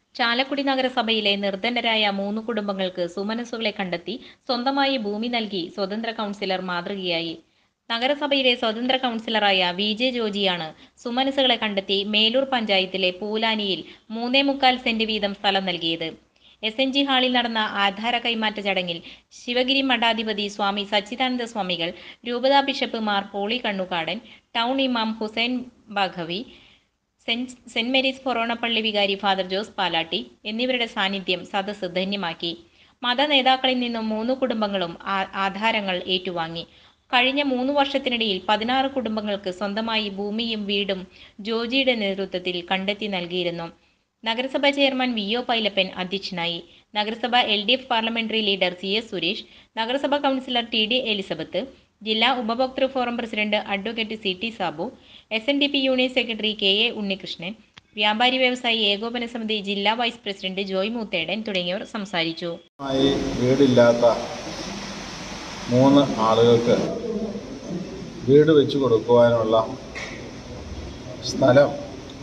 ചാലക്കുടി നഗരസഭയിലെ നിർധനരായ മൂന്ന് കുടുംബങ്ങൾക്ക് സുമനസ്സുകളെ കണ്ടെത്തി സ്വന്തമായി ഭൂമി നൽകി സ്വതന്ത്ര കൗൺസിലർ മാതൃകയായി നഗരസഭയിലെ സ്വതന്ത്ര കൗൺസിലറായ വി ജെ ജോജിയാണ് സുമനസ്സുകളെ കണ്ടെത്തി മേലൂർ പഞ്ചായത്തിലെ പൂലാനിയിൽ മൂന്നേ മുക്കാൽ സെന്റ് വീതം സ്ഥലം നൽകിയത് എസ് എൻ ജി ഹാളിൽ നടന്ന ആധാര കൈമാറ്റ ചടങ്ങിൽ ശിവഗിരി മഠാധിപതി സ്വാമി സച്ചിദാനന്ദ സ്വാമികൾ രൂപതാ ബിഷപ്പ് മാർ പോളി കണ്ണുകാടൻ ടൗൺ ഇമാം Hussain Baqavi saint saint Mary's ഫൊറോണപ്പള്ളി വികാരി ഫാദർ ജോസ് പാലാട്ടി എന്നിവരുടെ സാന്നിധ്യം സദസ്സ് ധന്യമാക്കി മത നേതാക്കളിൽ നിന്നും മൂന്ന് കുടുംബങ്ങളും ആ- ആധാരങ്ങൾ ഏറ്റുവാങ്ങി കഴിഞ്ഞ മൂന്ന് വർഷത്തിനിടയിൽ പതിനാറ് കുടുംബങ്ങൾക്ക് സ്വന്തമായി ഭൂമിയും വീടും ജോജിയുടെ നേതൃത്വത്തിൽ കണ്ടെത്തി നൽകിയിരുന്നു നഗരസഭാ ചെയർമാൻ വി ഒ പൈലപ്പൻ അധ്യക്ഷനായി നഗരസഭ L D F parliamentary leader C S Suresh നഗരസഭാ കൗൺസിലർ ടി ഡി എലിസബത്ത് ജില്ലാ ഉപഭോക്തൃ forum president advocate C T Sabu S N D P union secretary K A Unnikrishnan വ്യാപാരി വ്യവസായി ഏകോപന സമിതി ജില്ലാ വൈസ് പ്രസിഡന്റ് ജോയ് മൂത്തേടൻ തുടങ്ങിയവർ സംസാരിച്ചു മായി വീടില്ലാത്ത മൂന്ന് ആളുകൾക്ക് വീട് വെച്ച് കൊടുക്കുവാനുള്ള സ്ഥലം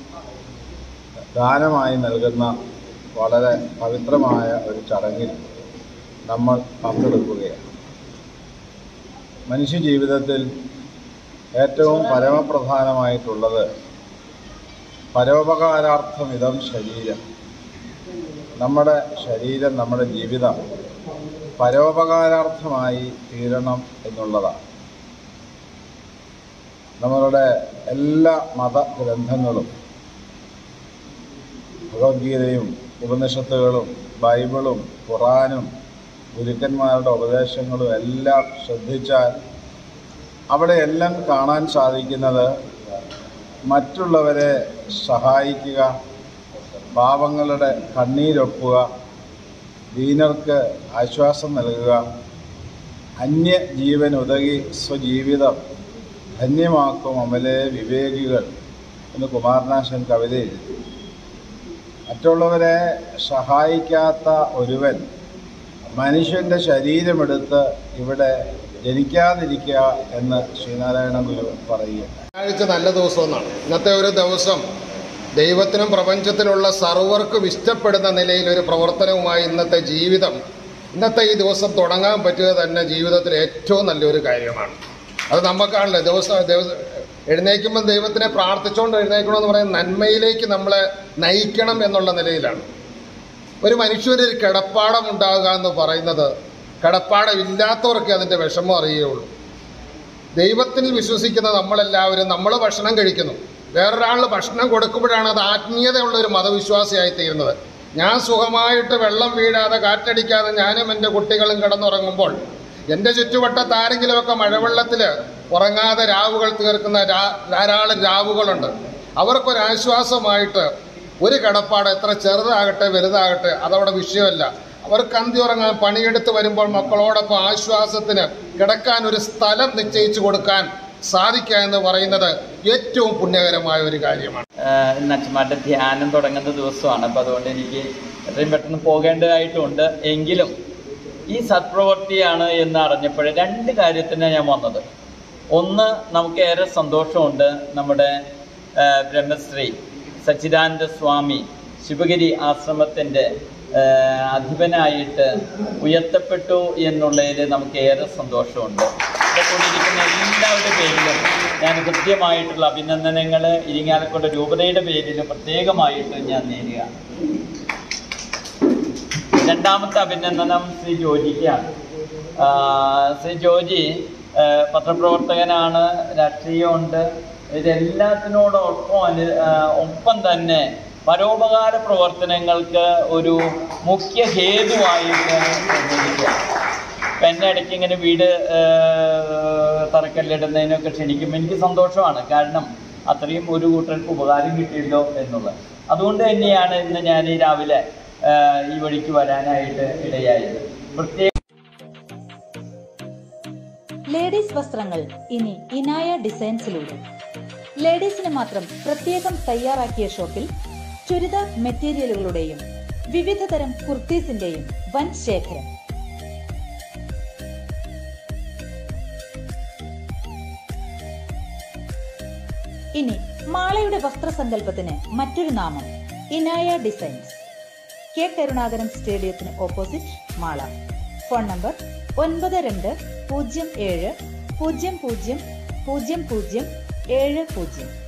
ദാനമായി നൽകുന്ന വളരെ പവിത്രമായ ഒരു ചടങ്ങിൽ നമ്മൾ പങ്കെടുക്കുകയാണ് മനുഷ്യ ജീവിതത്തിൽ ഏറ്റവും പരമപ്രധാനമായിട്ടുള്ളത് പരോപകാരാർത്ഥമിതം ശരീരം നമ്മുടെ ശരീരം നമ്മുടെ ജീവിതം പരോപകാരാർത്ഥമായി തീരണം എന്നുള്ളതാണ് നമ്മളുടെ എല്ലാ മതഗ്രന്ഥങ്ങളും ഭഗവത്ഗീതയും ഉപനിഷത്തുകളും ബൈബിളും ഖുറാനും ഗുരുക്കന്മാരുടെ ഉപദേശങ്ങളും എല്ലാം ശ്രദ്ധിച്ചാൽ അവിടെയെല്ലാം കാണാൻ സാധിക്കുന്നത് മറ്റുള്ളവരെ സഹായിക്കുക പാവങ്ങളുടെ കണ്ണീരൊപ്പുക ദീനർക്ക് ആശ്വാസം നൽകുക അന്യജീവൻ ഉതകി സ്വജീവിതം ധന്യമാക്കും അമലെ വിവേകികൾ എന്ന് കുമാരനാശൻ കവിത എഴുതി മറ്റുള്ളവരെ സഹായിക്കാത്ത ഒരുവൻ മനുഷ്യൻ്റെ ശരീരമെടുത്ത് ഇവിടെ ജനിക്കാതിരിക്കുക എന്ന് ശ്രീനാരായണ ഗുരു പറയുകയുണ്ടായി വ്യാഴാഴ്ച നല്ല ദിവസം എന്നാണ് ഇന്നത്തെ ഒരു ദിവസം ദൈവത്തിനും പ്രപഞ്ചത്തിലുള്ള സർവർക്കും ഇഷ്ടപ്പെടുന്ന നിലയിൽ ഒരു പ്രവർത്തനവുമായി ഇന്നത്തെ ജീവിതം ഇന്നത്തെ ഈ ദിവസം തുടങ്ങാൻ പറ്റുക തന്നെ ജീവിതത്തിൽ ഏറ്റവും നല്ലൊരു കാര്യമാണ് അത് നമുക്കാണല്ലോ ദിവസം ദിവസം എഴുന്നേൽക്കുമ്പോൾ ദൈവത്തിനെ പ്രാർത്ഥിച്ചുകൊണ്ട് എഴുന്നേൽക്കണമെന്ന് പറയുന്നത് നന്മയിലേക്ക് നമ്മളെ നയിക്കണം എന്നുള്ള നിലയിലാണ് ഒരു മനുഷ്യനൊരു കിടപ്പാടം ഉണ്ടാകുക എന്ന് പറയുന്നത് കിടപ്പാടം ഇല്ലാത്തവർക്കേ അതിൻ്റെ വിഷമം അറിയുകയുള്ളൂ ദൈവത്തിൽ വിശ്വസിക്കുന്ന നമ്മളെല്ലാവരും നമ്മൾ ഭക്ഷണം കഴിക്കുന്നു വേറൊരാളിന് ഭക്ഷണം കൊടുക്കുമ്പോഴാണ് അത് ആത്മീയതയുള്ള ഒരു മതവിശ്വാസിയായി തീരുന്നത് ഞാൻ സുഖമായിട്ട് വെള്ളം വീഴാതെ കാറ്റടിക്കാതെ ഞാനും എൻ്റെ കുട്ടികളും കിടന്നുറങ്ങുമ്പോൾ എൻ്റെ ചുറ്റുവട്ടത്ത് ആരെങ്കിലുമൊക്കെ മഴവെള്ളത്തിൽ ഉറങ്ങാതെ രാവുകൾ തീർക്കുന്ന രാ- ധാരാളം രാവുകളുണ്ട് അവർക്കൊരാശ്വാസമായിട്ട് ഒരു കിടപ്പാട് എത്ര ചെറുതാകട്ടെ വലുതാകട്ടെ അതവിടെ വിഷയമല്ല അവർക്ക് അന്തി ഉറങ്ങാൻ പണിയെടുത്ത് വരുമ്പോൾ മക്കളോടൊപ്പം ആശ്വാസത്തിന് കിടക്കാൻ ഒരു സ്ഥലം നിശ്ചയിച്ചു കൊടുക്കാൻ സാധിക്കുക എന്ന് പറയുന്നത് ഏറ്റവും പുണ്യകരമായ ഒരു കാര്യമാണ് ആഹ് ഇന്ന് അച്ഛന്മാരുടെ ധ്യാനം തുടങ്ങുന്ന ദിവസമാണ് അപ്പം അതുകൊണ്ട് എനിക്ക് എത്രയും പെട്ടെന്ന് പോകേണ്ടതായിട്ടുണ്ട് എങ്കിലും ഈ സത്പ്രവൃത്തിയാണ് എന്ന് അറിഞ്ഞപ്പോൾ രണ്ട് കാര്യത്തിനാണ് ഞാൻ വന്നത് ഒന്ന് നമുക്ക് ഏറെ സന്തോഷമുണ്ട് നമ്മുടെ ആഹ് ബ്രഹ്മശ്രീ സച്ചിദാനന്ദ സ്വാമി ശിവഗിരി ആശ്രമത്തിൻ്റെ ആഹ് അധിപനായിട്ട് ഉയർത്തപ്പെട്ടു എന്നുള്ളതിൽ നമുക്ക് ഏറെ സന്തോഷമുണ്ട് ഇവിടെ കൂടിയിരിക്കുന്ന എല്ലാവരുടെ പേരിലും ഞാൻ കൃത്യമായിട്ടുള്ള അഭിനന്ദനങ്ങൾ ഇരിങ്ങാലക്കുട രൂപതയുടെ പേരിൽ പ്രത്യേകമായിട്ട് ഞാൻ നേരുകയാണ് രണ്ടാമത്തെ അഭിനന്ദനം ശ്രീ ജോജിക്കാണ് ആ, ശ്രീ ജോജി ആ, പത്രപ്രവർത്തകനാണ് രാഷ്ട്രീയമുണ്ട് ഇതെല്ലാത്തിനോടൊപ്പം അനു ആ, ഒപ്പം തന്നെ പരോപകാര പ്രവർത്തനങ്ങൾക്ക് ഒരു മുഖ്യ ഹേതുവായിട്ട് നിർവഹിക്കുക ഇപ്പം എന്നെ ഇടയ്ക്ക് ഇങ്ങനെ വീട് ആ, തറക്കല്ലിടുന്നതിനൊക്കെ ക്ഷണിക്കുമ്പോൾ എനിക്ക് സന്തോഷമാണ് കാരണം അത്രയും ഒരു കൂട്ടർക്ക് ഉപകാരം കിട്ടിയല്ലോ എന്നുള്ളത് അതുകൊണ്ട് തന്നെയാണ് ഇന്ന് ഞാൻ ഈ രാവിലെ ആ, ഈ വഴിക്ക് വരാനായിട്ട് ഇടയായത് പ്രത്യേക ലേഡീസ് വസ്ത്രങ്ങൾ ഇനി ഇനായ ഡിസൈൻസിലൂടെ ലേഡീസിന് മാത്രം പ്രത്യേകം തയ്യാറാക്കിയ ഷോപ്പിൽ ചുരിദാർ മെറ്റീരിയലുകളുടെയും വിവിധ തരം കുർത്തീസിന്റെയും വൻ ശേഖരം ഇനി മാളയുടെ വസ്ത്രസങ്കല്പത്തിന് മറ്റൊരു നാമം ഇനായ ഡിസൈൻസ് കെ കരുണാകരൻ സ്റ്റേഡിയത്തിന് ഓപ്പോസിറ്റ് മാള ഫോൺ നമ്പർ ഒൻപത് രണ്ട് പൂജ്യം ഏഴ് പൂജ്യം പൂജ്യം പൂജ്യം പൂജ്യം ഏഴ് പൂജ്യം